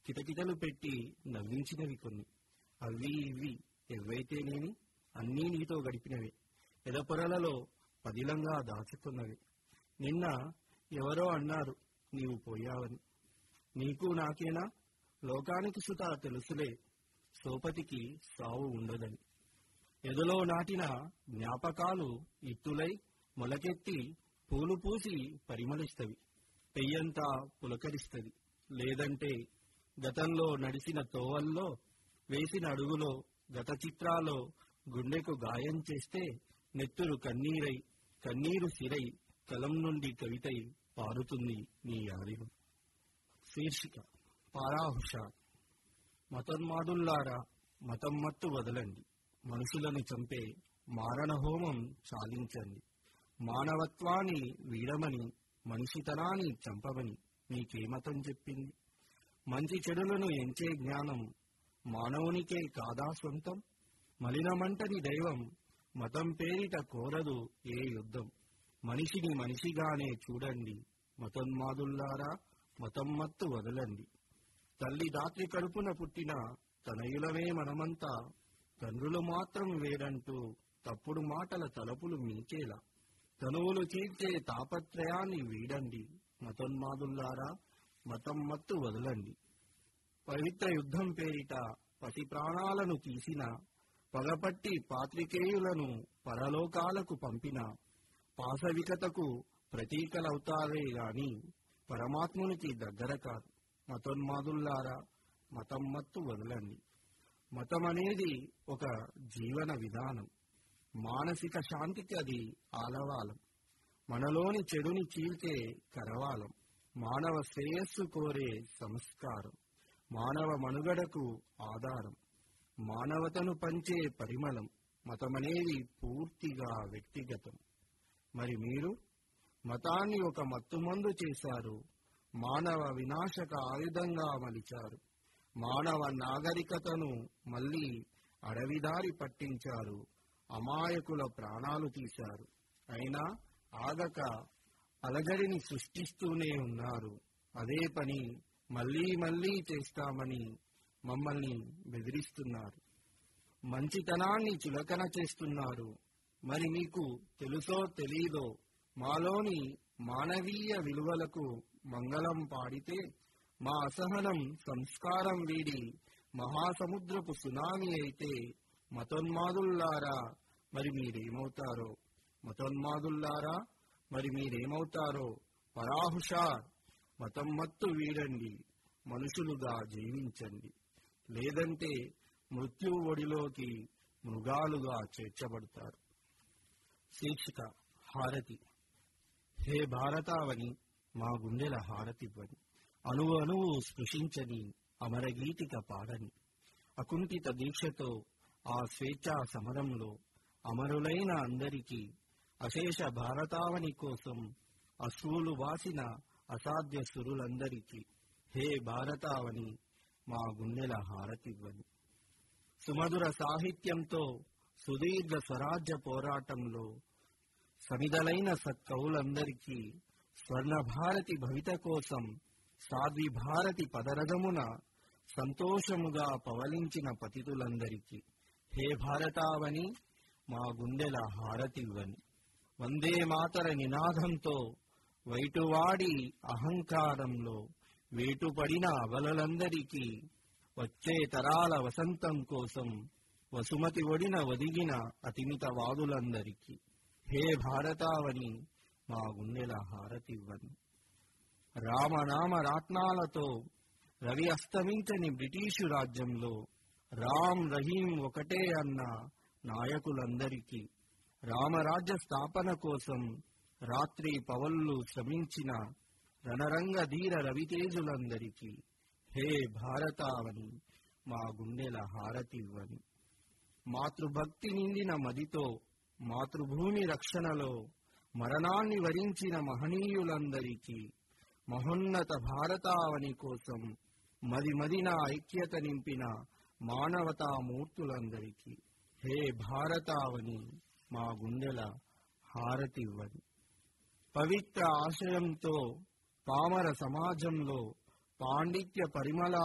కిటకిటలు పెట్టి నవ్వించినవి కొన్ని అవి ఇవి ఎవైతేనేమి అన్నీ నీతో గడిపినవే ఎదపొరలలో పదిలంగా దాచుకున్నవి నిన్న ఎవరో అన్నారు నీవు పోయావని నీకు నాకేనా లోకానికి సుత తెలుసులే సోపతికి సావు ఉండదని ఎదలో నాటిన జ్ఞాపకాలు ఇత్తులై మొలకెత్తి పూలు పూసి పరిమళిస్తవి పెయ్యంతా పులకరిస్తది లేదంటే గతంలో నడిచిన తోవల్లో వేసిన అడుగులో గత చిత్రాలో గుండెకు గాయం చేస్తే నెత్తురు కన్నీరై కన్నీరు సిరై కలం నుండి కవితై పారుతుంది నీ యాదిలో శీర్షిక పారాహుషార్ మతోన్మాదుల్లారా మతం మత్తు వదలండి మనుషులను చంపే మారణ హోమం చాలించండి మానవత్వాన్ని వీడమని మనిషితనాన్ని చంపమని మీకే మతం చెప్పింది మంచి చెడులను ఎంచే జ్ఞానం మానవునికే కాదా సొంతం మలినమంటని దైవం మతం పేరిట కోరదు ఏ యుద్ధం మనిషిని మనిషిగానే చూడండి మతోన్మాదుల్లారా మతం మత్తు వదలండి తల్లి దాత్రి కడుపున పుట్టిన తనయులమే మనమంతా తండ్రులు మాత్రం వేరంటూ తప్పుడు మాటల తలపులు మీకేలా తనువులు చీల్చే తాపత్రయాన్ని వీడండి మతోన్మాదుల్లారా మతం మత్తు వదలండి పవిత్ర యుద్ధం పేరిట పసి ప్రాణాలను తీసిన పగపట్టి పాత్రికేయులను పరలోకాలకు పంపిన పాశవికతకు ప్రతీకలవుతారే గాని పరమాత్మునికి దగ్గర కాదు మతోన్మాదుల్లారా మతం మత్తు వదలండి మతం అనేది ఒక జీవన విధానం మానసిక శాంతికి అది ఆలవాలం మనలోని చెడుని చీల్చే కరవాలం మానవ శ్రేయస్సు కోరే సంస్కారం మానవ మనుగడకు ఆధారం మానవతను పంచే పరిమళం మతమనేది పూర్తిగా వ్యక్తిగతం మరి మీరు మతాన్ని ఒక మత్తుమందు చేశారు మానవ వినాశక ఆయుధంగా మలిచారు మానవ నాగరికతను మళ్ళీ అడవిదారి పట్టించారు అమాయకుల ప్రాణాలు తీశారు అయినా ఆగక అలజడిని సృష్టిస్తూనే ఉన్నారు అదే పని మళ్ళీ మళ్ళీ చేస్తామని మమ్మల్ని బెదిరిస్తున్నారు మంచితనాన్ని చులకన చేస్తున్నారు మరి మీకు తెలుసో తెలీదో మాలోని మానవీయ విలువలకు మంగళం పాడితే మా అసహనం సంస్కారం వీడి మహాసముద్రపు సునామీ అయితే మతోన్మాదుల్లారా మరి మీరేమవుతారో మతోన్మాదుల్లారా మరి మీరేమవుతారో పరాహుషార్ మతం మత్తు వీడండి మనుషులుగా జీవించండి లేదంటే మృత్యు ఒడిలోకి మృగాలుగా చేర్చబడతారు శీర్షిక హారతి హే భారతావని మా గుండెల హారతివ్వని అణువు అణువు స్పృశించని అమరగీతిక పాడని అకుంఠిత దీక్షతో ఆ స్వేచ్ఛా సమరంలో అమరులైన అందరికీ అశేష భారతావని కోసం అశ్రువులు వాసిన అసాధ్య సురులందరికీ హే భారతావని మా గుండెల హారతివ్వని సుమధుర సాహిత్యంతో సుదీర్ఘ స్వరాజ్య పోరాటంలో సమిదలైన సత్కవులందరికీ స్వర్ణ భారతి భవిత కోసం సాధ్వి భారతి పదరథమున సంతోషముగా పవలించిన పతితులందరికీ హే భారతావని మా గుండెల హారతివ్వని వందే మాతర నినాదంతో వైటువాడి అహంకారంలో వేటుపడిన అవలలందరికీ వచ్చే తరాల వసంతం కోసం వసుమతి ఒడిన ఒదిగిన అతిమిత వాదులందరికీ హే భారతావని మా గుండెల హారతివ్వని రామనామ రాత్నాలతో రవి అస్తమించని బ్రిటిషు రాజ్యంలో రామ్ రహీం ఒకటే అన్న నాయకులందరికీ రామరాజ్య స్థాపన కోసం రాత్రి పవళ్ళు శ్రమించిన రణరంగ ధీర రవితేజులందరికీ హే భారతావని మా గుండెల హారతివ్వని మాతృభక్తి నిండిన మదితో మాతృభూమి రక్షణలో మరణాన్ని వరించిన మహనీయులందరికీ మహోన్నత భారతావని కోసం మది మదిన ఐక్యత నింపిన మానవతామూర్తులందరికీ హే భారతావని మా గుండెల హారతివ్వని పవిత్ర ఆశయంతో పామర సమాజంలో పాండిత్య పరిమళ